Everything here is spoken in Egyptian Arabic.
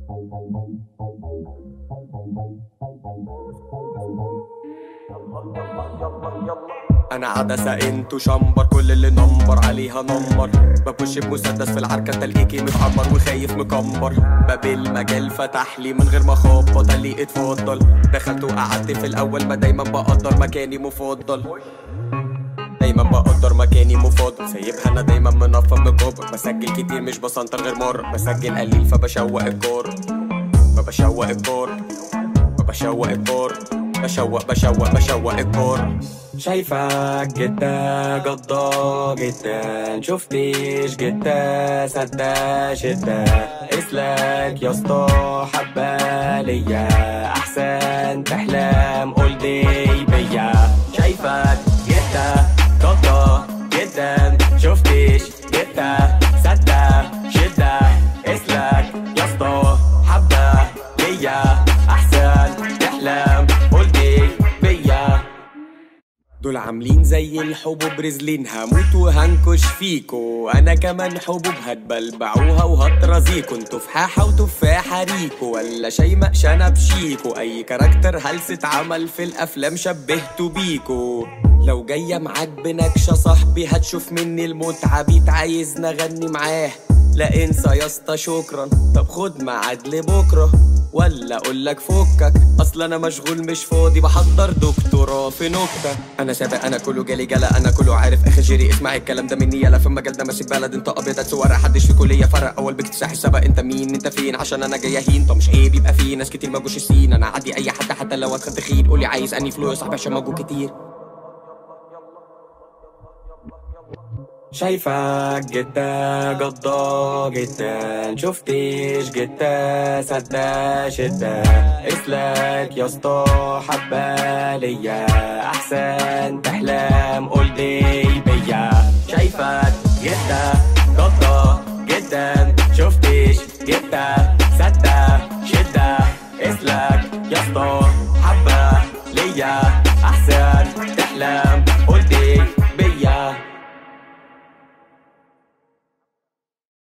انا عدسة انتو شمبر كل اللي نمبر عليها نمبر ببوش بمسدس في العركة تلاقيكي متعمر وخايف مكمبر باب المجال فتح لي من غير ما اخبط قال لي اتفضل دخلت وقعدت في الاول ما دايما بقدر مكاني مفضل دايما بقدر مكاني مفضل سايبها انا دايما منفض بكبر بسجل كتير مش بسنتر غير مرة بسجل قليل فبشوق الكور فبشوق الكور فبشوق الكور بشوق بشوق بشوق الكور شايفك جدا جدا جدا شفتيش جدا صدق شدة اسلك يا اسطى حبة ليا احسن تحلم قول دي بيا شايفك جدا جدا جدا شفتيش جدا صدق شدة اسلك يا اسطى حبة ليا احسن تحلم قول دي بيا دول عاملين زي الحبوب رزلين هموت وهنكش فيكو انا كمان حبوب هتبلبعوها وهترازيكو انتوا فحاحة وتفاحة ريكو ولا شاي مقشنة بشيكو اي كاركتر هلس اتعمل في الافلام شبهتوا بيكو لو جاية معاك بنكشة صاحبي هتشوف مني المتعة بيت عايزني اغني معاه لا انسى يا اسطى شكرا طب خد ميعاد لبكره ولا اقول لك فكك اصل انا مشغول مش فاضي بحضر دكتوراه في نكته انا سابق انا كله جالي جلا انا كله عارف اخر جيري اسمع الكلام ده مني يلا في المجال ده ماشي بلد انت ابيض هتسوق حدش في كليه فرق اول باكتساح السبق انت مين انت فين عشان انا جاي اهين طب مش عيب يبقى في ناس كتير ما جوش السين انا عادي اي حد حتى لو اتخن تخين قولي عايز اني فلوس صاحبي عشان ما جو كتير شايفك جدا جدا جدا شفتيش جدا صدق شدة اسلك يا اسطى حبة ليا احسن تحلم قول دي بيا شايفك جدا جدا جدا شفتيش جدا صدق شدة اسلك يا اسطى حبة ليا احسن تحلم قول دي بيا